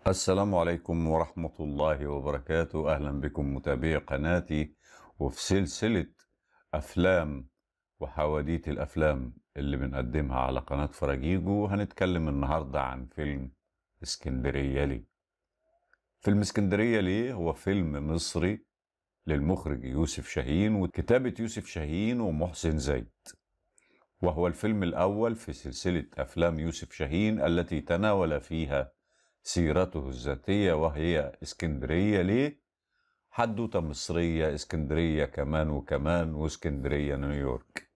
السلام عليكم ورحمة الله وبركاته أهلا بكم متابعي قناتي وفي سلسلة أفلام وحواديت الأفلام اللي بنقدمها على قناة فراجيجو هنتكلم النهاردة عن فيلم اسكندرية لي فيلم اسكندرية لي هو فيلم مصري للمخرج يوسف شاهين وكتابة يوسف شاهين ومحسن زيد وهو الفيلم الأول في سلسلة أفلام يوسف شاهين التي تناول فيها سيرته الذاتية وهي اسكندرية ليه؟ حدوتة مصرية اسكندرية كمان وكمان واسكندرية نيويورك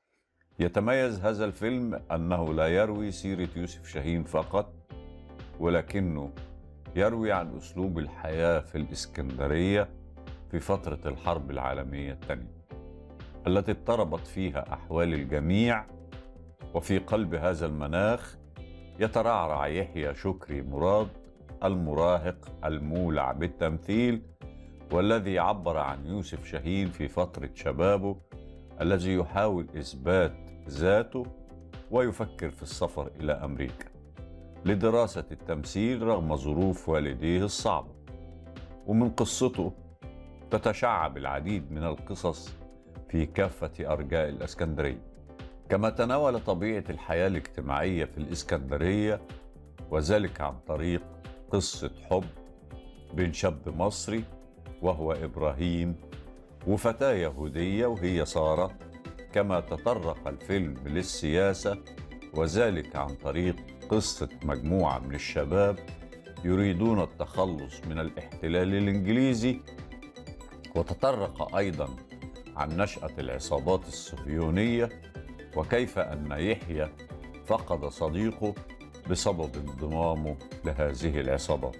يتميز هذا الفيلم أنه لا يروي سيرة يوسف شاهين فقط ولكنه يروي عن أسلوب الحياة في الإسكندرية في فترة الحرب العالمية الثانية التي اضطربت فيها أحوال الجميع وفي قلب هذا المناخ يترعرع يحيى شكري مراد المراهق المولع بالتمثيل والذي عبر عن يوسف شاهين في فترة شبابه الذي يحاول إثبات ذاته ويفكر في السفر إلى أمريكا لدراسة التمثيل رغم ظروف والديه الصعبة ومن قصته تتشعب العديد من القصص في كافة أرجاء الإسكندرية كما تناول طبيعة الحياة الاجتماعية في الإسكندرية وذلك عن طريق قصة حب بين شاب مصري وهو إبراهيم وفتاة يهودية وهي سارة كما تطرق الفيلم للسياسة وذلك عن طريق قصة مجموعة من الشباب يريدون التخلص من الاحتلال الإنجليزي وتطرق أيضا عن نشأة العصابات الصهيونية وكيف أن يحيى فقد صديقه بسبب انضمامه لهذه العصابات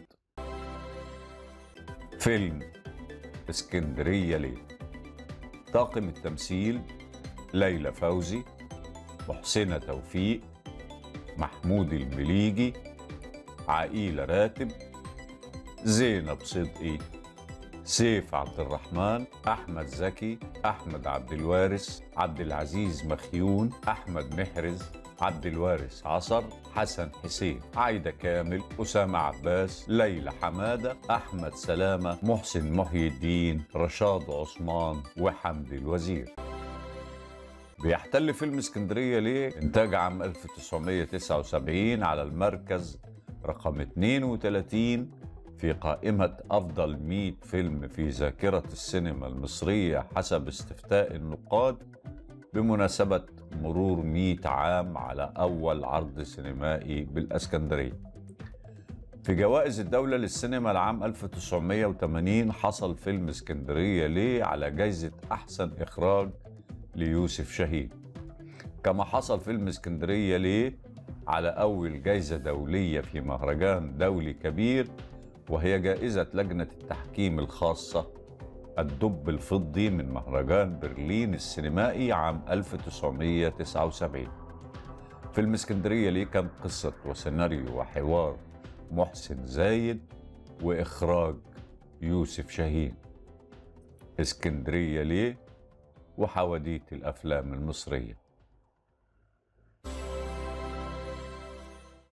فيلم اسكندرية ليل طاقم التمثيل ليلى فوزي محسنة توفيق محمود المليجي عقيلة راتب زينب صدقي سيف عبد الرحمن احمد زكي احمد عبد الوارث عبد العزيز مخيون احمد محرز عبد الوارث عصر حسن حسين عايدة كامل أسامة عباس ليلى حمادة أحمد سلامة محسن محي الدين رشاد عثمان وحمدي الوزير بيحتل فيلم اسكندرية ليه إنتاج عام 1979 على المركز رقم 32 في قائمة أفضل 100 فيلم في ذاكرة السينما المصرية حسب استفتاء النقاد بمناسبة مرور 100 عام على أول عرض سينمائي بالأسكندرية في جوائز الدولة للسينما العام 1980 حصل فيلم اسكندرية ليه على جايزة أحسن إخراج ليوسف شاهين كما حصل فيلم اسكندرية ليه على أول جايزة دولية في مهرجان دولي كبير وهي جائزة لجنة التحكيم الخاصة الدب الفضي من مهرجان برلين السينمائي عام 1979 فيلم اسكندرية ليه كان قصة وسيناريو وحوار محسن زايد وإخراج يوسف شاهين اسكندرية ليه وحواديت الأفلام المصرية